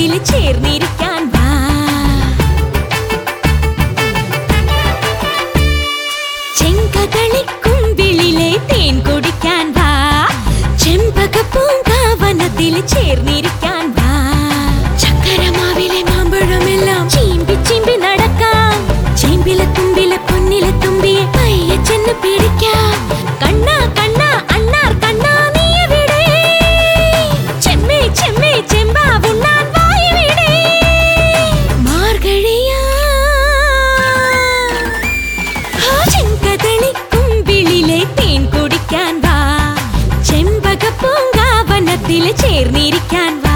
പൂങ്കാവനത്തിൽ ചേർന്നിരിക്കാൻ വാ ചെങ്കതളിക്കുമ്പിളിലെ തേൻ കുടിക്കാൻ വാ ചെമ്പക പൂങ്കാവനത്തിൽ ചേർന്നിരിക്കാൻ വാ ചക്കരമാവിലെ മാമ്പഴമെല്ലാം ചീമ്പി ചീമ്പി നടക്കാം ചേമ്പിലെ തുമ്പിലെ പൊന്നിലെ തുമ്പിയെ പയ്യെ ചെന്ന് പിടിക്കാം കണ്ണാ കണ്ണാ അണ്ണാർ കണ്ണാ നീ എവിടെ ചെമ്മേ ചെമ്മേ ചെമ്പാ ഉണ്ണാൻ വായുവിടെ മാർഗഴിയാ ആ ചെങ്കതളിക്കുമ്പിളിലെ തേൻ കുടിക്കാൻ വാ ചെമ്പക പൂങ്കാവനത്തിൽ ചേർന്നിരിക്കാൻ വാ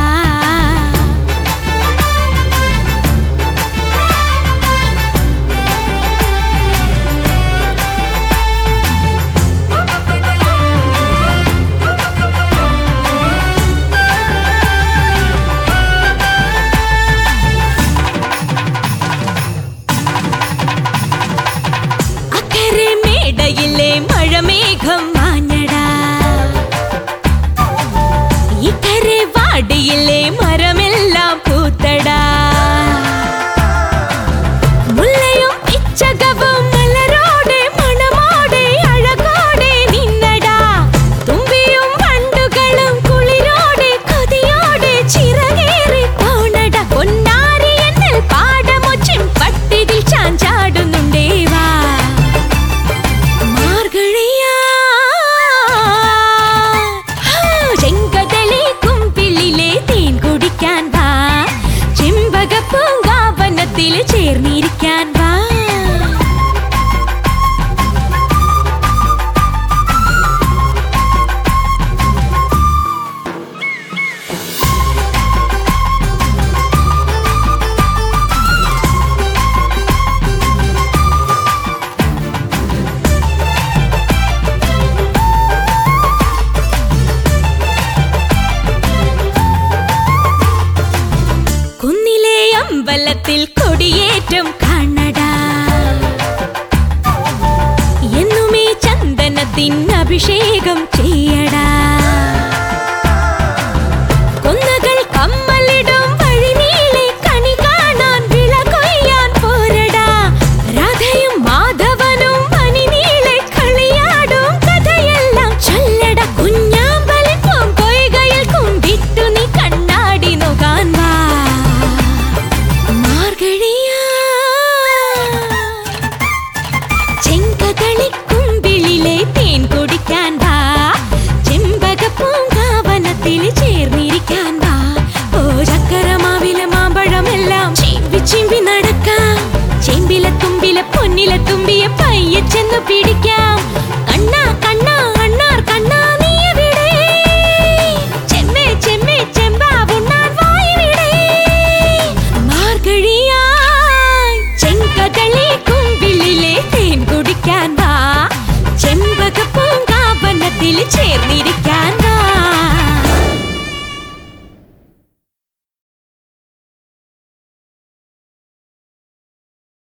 അക്കരെ മേടയിലെ മഴമേഘം മാഞ്ഞടാ ഇക്കരെ വാടിയിലെ മരമെല്ലാം പൂത്തടാ മുല്ലയും ഇച്ചകവും മലരോടെ മണമോടെ അഴകോടെ നിന്നടാ തുമ്പിയും വണ്ടുകളും കുളിരോടെ കൊതിയോടെ ചിറകേറി പോണട പൊന്നാരി എന്നൽ പാടമൊച്ചിൻ പട്ടിതിൽ ചാഞ്ചാടുന്നുണ്ടേ വാ മാർഗഴിയാ ചെങ്കതളി കുമ്പിളിലെ തേൻ കുടിക്കാൻ വാ ചെമ്പക പൂങ്കാവനത്തിൽ ചേർന്നിരിക്കാൻ വാ കുന്നിലെ അമ്പലത്തിൽ കൊടിയേറ്റം കാണടാ എന്നുമേ ചന്ദനത്തിൻ അഭിഷേകം ചെയ്യടാ കൊന്നകൾ കമ്മലിടും വഴിനീളെ കണി കാണാൻ വിള കൊയ്യാൻ പോരടാ രാധയും മാധവനും പനിനീളെ കളിയാടും കഥയെല്ലാം ചൊല്ലട കുഞ്ഞാമ്പലിൻ പൊയ്കയിൽ കുമ്പിട്ടു നീ കണ്ണാടി നോക്കാൻ വാ മാർഗഴിയാ ചെങ്കതളിക്കുമ്പിളിലെ തേൻ കുടിക്കാൻ വാ ചെമ്പക പൂങ്കാവനത്തിൽ ചേർ